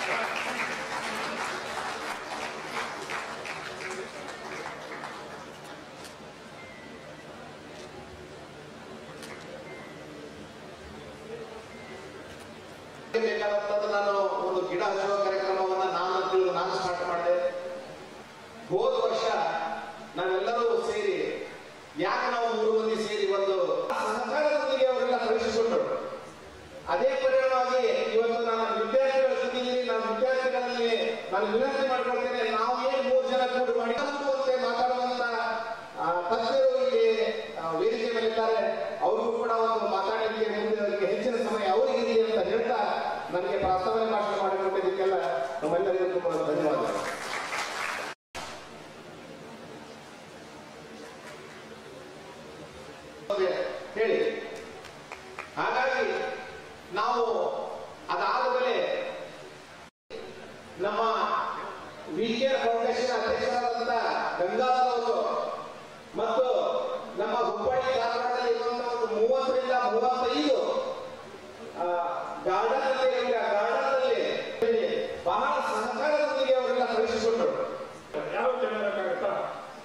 ಬೇಕಾದಂತದ್ದು ನಾನು ಒಂದು ಗಿಡ ಹಚ್ಚುವ ಕಾರ್ಯಕ್ರಮವನ್ನ ನಾನು ತಿಳಿದು ನಾನು ಸ್ಟಾರ್ಟ್ ಮಾಡಿದೆ ಹೋದ ವರ್ಷ ನಾವೆಲ್ಲರೂ ಸೇರಿ ಯಾಕೆ ನಾವು ಮೂರು ಮಂದಿ ಸೇರಿ ಒಂದು ಸಹಕಾರದೊಂದಿಗೆ ಅವರೆಲ್ಲ ಕಳಿಸಿಕೊಟ್ಟರು ಅದೇ ಪರಿಣಾಮವಾಗಿ ಇವತ್ತು ನಾನು ವಿದ್ಯಾರ್ಥಿಗಳ ಜೊತೆಯಲ್ಲಿ ನಾನು ವಿದ್ಯಾರ್ಥಿಗಳಲ್ಲಿ ನಾನು ವಿನಂತಿ ಮಾಡ್ಕೊಳ್ತೇನೆ ನಾವು ಏನ್ ಮೂರು ಜನ ಕೂಡಿ ಮಾಡಿ ನಂಬುವಂತೆ ಮಾತಾಡುವಂತ ಆ, ತಜ್ಞರು ಇಲ್ಲಿ ಆ, ವೇದಿಕೆ ಮೇಲೆ ಇದ್ದಾರೆ ಅವ್ರಿಗೂ ಕೂಡ ಒಂದು ಮಾತಾಡಲಿಕ್ಕೆ ಮುಂದೆ ಅವರಿಗೆ ಹೆಚ್ಚಿನ ಸಮಯ ಅವರಿಗಿರಲಿ ಅಂತ ಹೇಳ್ತಾ ನನಗೆ ಪ್ರಾಸ್ತಾವನೆ ಭಾಷಣ ಮಾಡಿಕೊಟ್ಟಿದ್ದಕ್ಕೆಲ್ಲ ನಮ್ಮೆಲ್ಲರಿಗೂ ತುಂಬ ಧನ್ಯವಾದಗಳು ಹೌದೇ? ಹೇಳಿ ಹಾಗಾಗಿ ನಾವು ಅದಾದ ಮೇಲೆ ನಮ್ಮ ವಿ ಕೇರ್ ಫೌಂಡೇಶನ್ ಅಧ್ಯಕ್ಷರಾದಂತ ಗಂಗಾಧರ್ ಅವರು ಮತ್ತು ನಮ್ಮ ಹುಬ್ಬಳ್ಳಿ ಧಾರವಾಡದಲ್ಲಿ ಇರುವಂತಹ ಒಂದು ಮೂವತ್ತರಿಂದ ಮೂವತ್ತೈದು ಗಾರ್ಡನ್ ಅಲ್ಲಿ ಗಾರ್ಡನ್ ಅಲ್ಲಿ ಬಹಳ ಸಹಕಾರದೊಂದಿಗೆ ಅವರೆಲ್ಲ ಕಳಿಸಿಕೊಟ್ಟರು ಯಾವ ಹೇಳಕ್ಕಾಗತ್ತಾ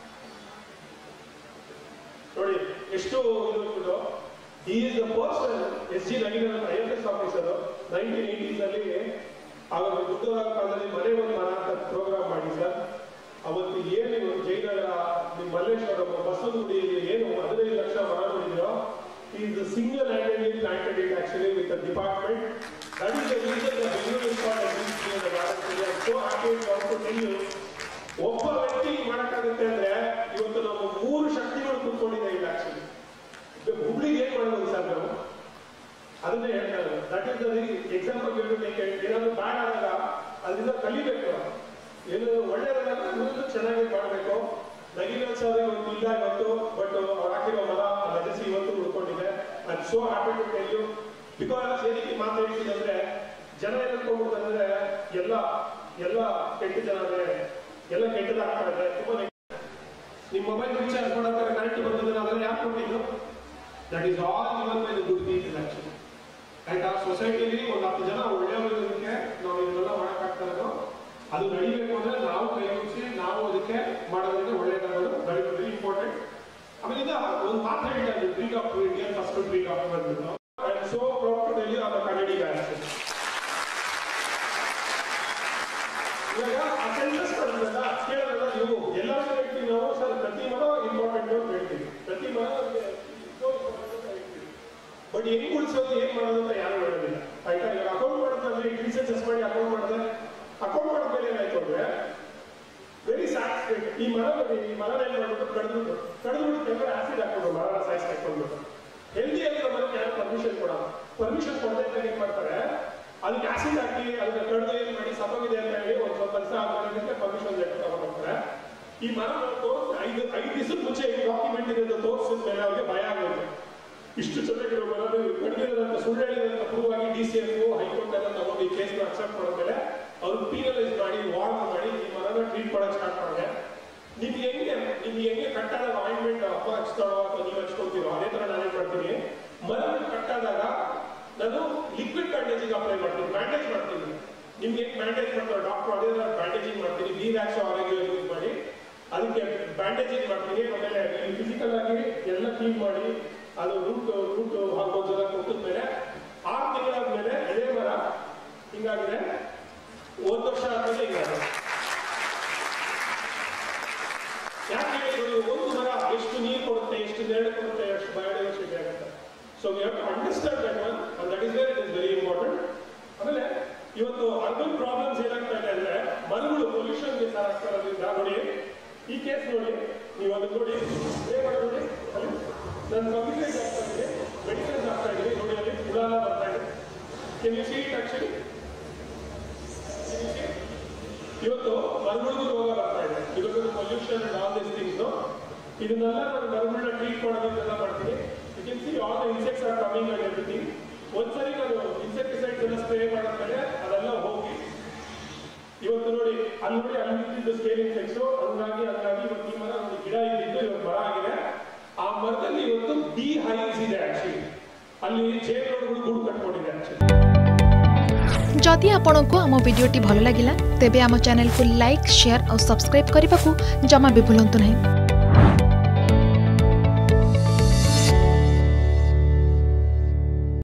ನೋಡಿ ಎಷ್ಟು ಇದು ಇದು ಈ is the person S G Naveen I F S officer nineteen eighties ಅಲ್ಲಿ ಆವಾಗ ಬುದ್ಧವಾದ ಕಾಲದಲ್ಲಿ ಮನೆ ಒಂದು ಮರ ಅಂತ ಪ್ರೋಗ್ರಾಮ್ ಮಾಡಿ ಸರ್ ಅವತ್ತು ಏನು ಜೈನಗರ ನಿಮ್ಮ ಮಲ್ಲೇಶ್ವರ ಬಸವನಗುಡಿಯಲ್ಲಿ ಏನು ಹದಿನೈದು ಲಕ್ಷ ಮರ ನೋಡಿದ್ರೋ is single handedly planted it actually with the department that is the reason the Bengaluru so happy to tell you ಒಬ್ಬ ವ್ಯಕ್ತಿ ಮಾಡಕ್ಕಾಗುತ್ತೆ ಅಂದ್ರೆ ಇವತ್ತು ನಾವು ಮೂರು ಶಕ್ತಿಗಳು ಕೂತ್ಕೊಂಡಿದೆ ಇಲ್ಲ ಆಕ್ಚುಲಿ ಹುಬ್ಳಿಗೆ ಏನ್ ಮಾಡ್ಬೋದು ಸರ್ ನಾವು ಅದನ್ನೇ ಹೇಳ್ತಾರೆ ದಟ್ ಇಸ್ ದ ಎಕ್ಸಾಂಪಲ್ ಏನಾದ್ರು ಬ್ಯಾಡ್ ಆದಾಗ ಅದರಿಂದ ಕಲಿಬೇಕು ಏನು ಒಳ್ಳೇದಾದಾಗ ಮುಂದೆ ಚೆನ್ನಾಗಿ ಮಾಡಬೇಕು ನಗಿನ ಸರ್ ಇವತ್ತು ಇಲ್ಲ ಇವತ್ತು ಬಟ್ ಅವ್ರು ಹಾಕಿರೋ ಮರ ಲೆಗಸಿ ಇವತ್ತು ಉಳ್ಕೊಂಡಿದೆ I so happy to tell you because ಏನಕ್ಕೆ ಮಾತು ಹೇಳ್ತೀನಿ ಅಂದ್ರೆ ಜನ ಏನಂದ್ರೆ ಎಲ್ಲ ಎಲ್ಲ ಕೆಟ್ಟ ಜನರೇ ಎಲ್ಲ ಕೆಟ್ಟದಾಗ್ತಾ ಇದೆ ತುಂಬಾ ನೆಗ್- ನಿಮ್ಮ ಮೊಬೈಲ್ ರೀಚಾರ್ಜ್ ಮಾಡೋಕೆ ಕರೆಂಟ್ ಬಂದಿದ್ರೆ ಅದನ್ನ ಯಾಕೆ ಕೊಟ್ಟಿದ್ದು that is all even by the good people actually ಆಯ್ತಾ ಸೊಸೈಟಿಲಿ ಒಂದು ಹತ್ತು ಜನ ಒಳ್ಳೆಯವರಿರೋದಕ್ಕೆ ನಾವು ಇದನ್ನೆಲ್ಲ ಮಾಡೋಕ್ಕಾಗ್ತಾರೋ ಅದು ನಡಿಬೇಕು ಅಂದ್ರೆ ನಾವು ಕೈ ಮುಗಿಸಿ ನಾವು ಅದಕ್ಕೆ ಮಾಡೋದ್ರಿಂದ ಒಳ್ಳೆಯದಾಗೋದು ದಟ್ ಇಸ್ ವೆರಿ ಇಂಪಾರ್ಟೆಂಟ್ ಆಮೇಲೆ ಈಗ ಒಂದು ಮಾತು ಹೇಳ್ತಾರೆ break up Indian first break up ಬಂದ್ಬಿಟ್ಟು I am so proud to tell you on Kannadigas ಇವಾಗ ಅಟೆಂಡೆನ್ಸ್ ಮಾಡಿದ್ರಲ್ಲ ಕೇಳೋದಲ್ಲ ನೀವು ಎಲ್ಲರಿಗೂ ಹೇಳ್ತೀವಿ ನಾವು ಸರ್ ಪ್ರತಿ ಮನ ಇಂಪಾರ್ಟೆಂಟ್ ಅಂತ ಹೇಳ್ತೀವಿ ಪ್ರತಿ ಮನ ಬಟ್ ಹೆಂಗ್ ಉಳಿಸೋದು ಏನ್ ಮಾಡೋದು ಅಂತ ಯಾರು ಹೇಳೋದಿಲ್ಲ ಆಯ್ತಾ ಇವಾಗ ಅಕೌಂಟ್ ಮಾಡೋದಂದ್ರೆ ರಿಸರ್ಚಸ್ ಮಾಡಿ ಅಕೌಂಟ್ ಮಾಡಿದ್ರೆ ಅಕೌಂಟ್ ಮಾಡಿದ್ಮೇಲೆ ಏನಾಯ್ತು ಅಂದ್ರೆ ವೆರಿ ಸ್ಯಾಟಿಸ್ಫೈಡ್ ಈ ಮರ ನೋಡಿ ಈ ಮರ ಏನ್ ಮಾಡ್ಬಿಟ್ಟು ಕಡಿದ್ಬಿಟ್ಟು ಕಡಿದ್ಬಿಟ್ಟು ಕೆಲವರು ಆಸಿಡ್ ಹಾಕೊಂಡು ಮರ ಸಾಯಿಸ್ ಹಾಕೊಂಡ್ಬಿಟ್ಟು ಹೆಲ್ದಿ ಆಗಿರೋ ಮರಕ್ಕೆ ಯಾರು ಪರ್ಮಿಷನ್ ಕೊಡಲ್ಲ ಪರ್ಮಿಷನ್ ಕೊಡದೆ ಇದ್ದಾಗ ಏನ್ ಮಾಡ್ತಾರೆ ಅದಕ್ಕೆ ಆಸಿಡ್ ಹಾಕಿ ಅದನ್ನ ಕಡ್ದು ಏನ್ ಮಾಡಿ ಸತ್ತೋಗಿದೆ ಅಂತ ಹೇಳಿ ಒಂದ್ ಸ್ವಲ್ಪ ದಿವಸ ಆಗೋದಕ್ಕೆ ಪರ್ಮಿಷನ್ ಲೆಟರ್ ತಗೊಂಡ್ಬರ್ತಾರೆ ಈ ಮರ ತೋರ್ಸ್ ಐದು ಐದು ದಿವಸದ ಮುಂಚೆ ಈ ಡಾಕ್ಯುಮೆಂಟ್ ಇದೆ ತೋರಿಸಿದ ಮೇಲೆ ಅವ್ರಿಗೆ ಭಯ ಆಗುತ್ತೆ ಇಷ್ಟು ಚೆನ್ನಾಗಿರೋ ಮರದು ಕಡಿದಿರೋದಂತ ಸುಳ್ಳು ಹೇಳಿದಂತ ಪ್ರೂವ್ ಆಗಿ ಡಿ ಸಿ ಎಫ್ ಹೈಕೋರ್ಟ್ ಎಲ್ಲ ತಗೊಂಡು ಈ ಕೇಸ್ ಅಕ್ಸೆಪ್ಟ್ ಮಾಡಿದ್ಮೇಲೆ ಅವ್ರು ಪೀನಲೈಸ್ ಮಾಡಿ ವಾರ್ನ್ ಮಾಡಿ ಈ ಮರನ ಟ್ರೀಟ್ ಮಾಡಕ್ ಸ್ಟಾರ್ಟ್ ಮಾಡಿದೆ ನಿಮ್ಗೆ ಹೆಂಗೆ ನಿಮ್ಗೆ ಹೆಂಗೆ ಕಟ್ಟಾದಾಗ ಆಯಿಂಟ್ಮೆಂಟ್ ಅಪ್ಪ ಹಚ್ತಾರೋ ಅಥವಾ ನೀವು ಹಚ್ಕೊಳ್ತೀರೋ ಅದೇ ತರ ನಾನೇನ್ ಮಾಡ್ತೀನಿ ಮರ ಕಟ್ಟಾದಾಗ ನಾನು ಲಿಕ್ವಿಡ್ ಬ್ಯಾಂಡೇಜಿಂಗ್ ಅಪ್ಲೈ ಮಾಡ್ತೀನಿ ಬ್ಯಾಂಡೇಜ್ ಮಾಡ್ತೀನಿ ನಿಮ್ಗೆ ಹೆಂಗ್ ಬ್ಯಾಂಡೇಜ್ ಮಾಡ್ತಾರೆ ಡಾಕ್ಟರ್ ಅದೇ ತರ ಬ್ಯಾಂಡೇಜಿಂಗ್ ಮಾಡ್ತೀನಿ ಬಿ ವ್ಯಾಕ್ಸ್ ಆರೋಗ್ಯ ಯೂಸ್ ಮಾಡಿ ಅದಕ್ಕೆ ಬ್ಯಾಂಡೇಜಿಂಗ್ ಮಾಡ್ತೀನಿ ಆಮೇಲೆ ಫಿಸಿಕಲ್ ಆಗಿ ಎಲ್ಲ ಕ್ಲೀನ್ ಮಾಡಿ ಅದು ರೂಟ್ ರೂಟ್ ಹಾರ್ಮೋನ್ಸ್ ಎಲ್ಲ ಕೊಟ್ಟಿದ ಮೇಲೆ ಆರು ತಿಂಗಳಾದ್ಮೇಲೆ ಇದೇ ಮರ ಹಿಂಗಾಗಿದೆ ಒಂದು ವರ್ಷ ಆದ್ಮೇಲೆ ಹಿಂಗಾಗಿದೆ ಯಾಕೆ ಹೇಳಿದ್ರು ಒಂದು ಮರ ಎಷ್ಟು ನೀರು ಕೊಡುತ್ತೆ ಎಷ್ಟು ನೆರಳು ಕೊಡುತ್ತೆ ಎಷ್ಟು ಬಯೋಡೈವರ್ಸಿಟಿ ಆಗುತ್ತೆ so we have to understand that one and that is where it is very important ಆಮೇಲೆ ಇವತ್ತು ಅರ್ಬನ್ ಪ್ರಾಬ್ಲಮ್ಸ್ ಏನಾಗ್ತಾ ಇದೆ ಅಂದ್ರೆ ಮರಗಳು ಪೊಲ್ಯೂಷನ್ಗೆ ಆಗ್ತಾ ಇರೋದ್ರಿಂದ ನೋಡಿ ಈ ಕೇಸ್ ನೋಡಿ ನೀವು ಅದನ್ನ ನೋಡಿ ಏನ್ ಮಾಡಿ ನೋಡಿ ಅಲ್ಲಿ ನಾನು ಕಮ್ಯುನಿಕೇಟ್ ಆಗ್ತಾ ಇದ್ದೀನಿ ಮೆಡಿಸಿನ್ಸ್ ಆಗ್ತಾ ಇದ್ದೀನಿ ನೋಡಿ ಅಲ್ಲಿ ಹುಳ ಎಲ್ಲ ಬರ್ತಾ ಇದೆ can you see it actually ಇವತ್ತು ಮರಗಳಿಗೂ ರೋಗ ಬರ್ತಾ ಇದೆ ಇವತ್ತು pollution and all this things ಇದನ್ನೆಲ್ಲ ನಾನು ಮರಗಳನ್ನ ಟ್ರೀಟ್ ಮಾಡೋದಕ್ಕೆಲ್ಲ ಮಾಡ್ತೀನಿ you can see all the insects are coming and everything ಒಂದ್ಸರಿ ನಾನು ಇನ್ಸೆಕ್ಟಿಸೈಡ್ಸ್ ಎಲ್ಲ ಸ್ಪ್ರೇ ಮಾಡಿದ್ಮೇಲೆ ಅದೆಲ್ಲ ಹೋಗಿ ಇವತ್ತು ನೋಡಿ ಅಲ್ಲಿ ನೋಡಿ ಅಲ್ಲಿ ಇದ್ದಿದ್ದು ಸ್ಕೇಲ್ ಇನ್ಸೆಕ್ಟ್ಸ್ ಹಂಗಾಗಿ ಹಂಗಾಗಿ ಇವತ್ತು ಈ ಮರ ಒಂದು ಗಿಡ ಇದ್ದಿದ್ದು ಇವತ್ತು ಮರ ಆಗಿದೆ ಆ ಮರದಲ್ಲಿ ಇವತ್ತು ಬಿ ಹೈವ್ಸ್ ಇದೆ ಆಕ್ಚುಲಿ ಅಲ್ಲಿ ಜೇನುಗಳು ಗೂಡು ಕಟ್ಕೊಂಡಿದೆ ಆಕ್ಚುಲಿ जदि आपंक आम भिडी भल लगा तेब आम चैनल को लाइक शेयर और सब्सक्राइब करने को जमा भी भूलु नहीं